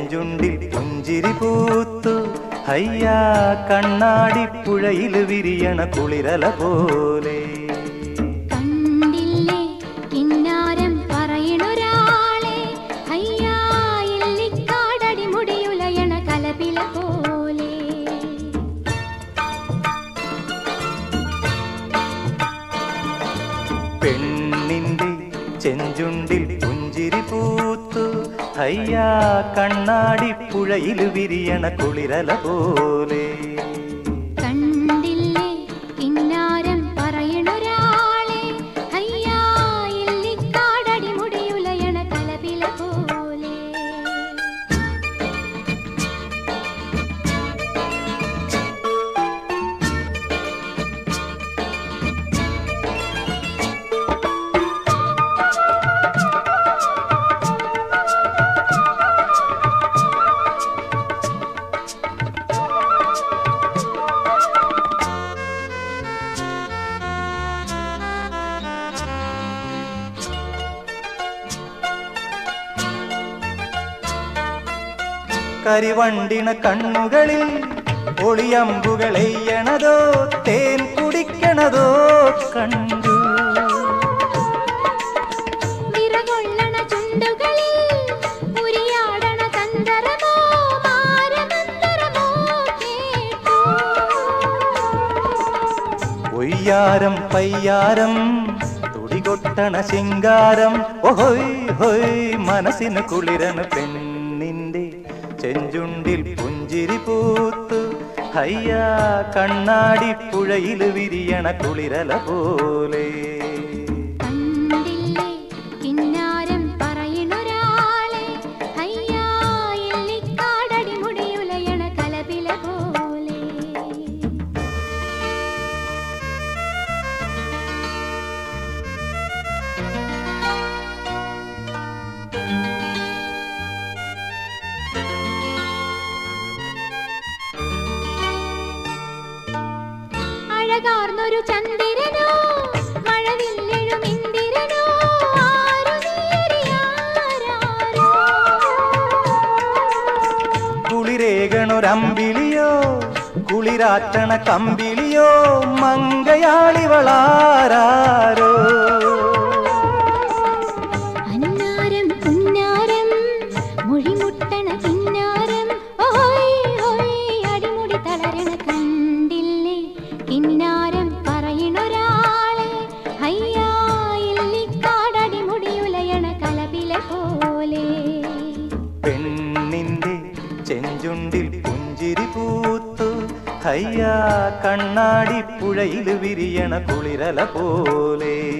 ചെഞ്ചുണ്ടിൽ പുഞ്ചിരി പൂത്തു ഹയ്യാ കണ്ണാടിപ്പുഴയിൽ വിരിയണ കുളിരല പോലെ കണ്ടില്ലേ കിന്നാരം പറയണൊരാളെ അയ്യാ ഇല്ലിക്കാടടി മുടിയുലയണ കലപില പോലെ പെണ്ണിന്റെ ചെഞ്ചുണ്ടിൽ പുഞ്ചിരി പൂത്തു ഹയ്യാ കണ്ണാടിപ്പുഴയിൽ വിരിയണ കുളിരല പോലെ കണ്ടില്ലേ കിന്നാരം പറയണൊരാളെ അയ്യാ ഇല്ലിക്കാടടി മുടിയുലയണ കലപില പോലെ കരിവണ്ടിണ കണ്ണുകളിൽ ഒളിയമ്പുകളെയ്യണതോ തേൻ കുടിക്കണതോ കണ്ടു വിറകൊള്ളണ ചുണ്ടുകളിൽ ഉരിയാടണ തന്തരമോ മാരമന്തരമോ കേട്ടു ഒയ്യാരം പയ്യാരം തുടികൊട്ടണ ശിങ്കാരം ഒഹോയ് ഹോയ് മനസ്സിന് കുളിരണ് പെണ്ണിന്റെ ചെഞ്ചുണ്ടിൽ പുഞ്ചിരി പൂത്തു ഹയ്യാ കണ്ണാടിപ്പുഴയിൽ വിരിയണ കുളിരല പോലെ കണ്ടില്ലേ കിന്നാരം പറയണൊരാളെ അയ്യാ ഇല്ലിക്കാടടി മുടിയുലയണ കലപില പോലെ അഴകാർന്നൊരു ചന്ദ്രനോ മഴവില്ലെഴും ഇന്ദിരനോ ആരു നേരിയാരാരോ കുളിരേകണൊരമ്പിളിയോ കുളിരാറ്റണ കമ്പിളിയോ മങ്കയാളിവളാരോ അന്നാരം പുന്നാരം മൊഴിമുട്ടണ കിന്നാരം ഓയ് ഓയ് അടിമുടി തളരണ കണ്ടില്ലേ കിന്നാരം പറയണൊരാളെ അയ്യാ ഇല്ലിക്കാടടി മുടിയുലയണ കലപില പോലെ പെണ്ണിന്റെ ചെഞ്ചുണ്ടിൽ പുഞ്ചിരി പൂത്തു ഹയ്യാ കണ്ണാടിപ്പുഴയിൽ വിരിയണ കുളിരല പോലെ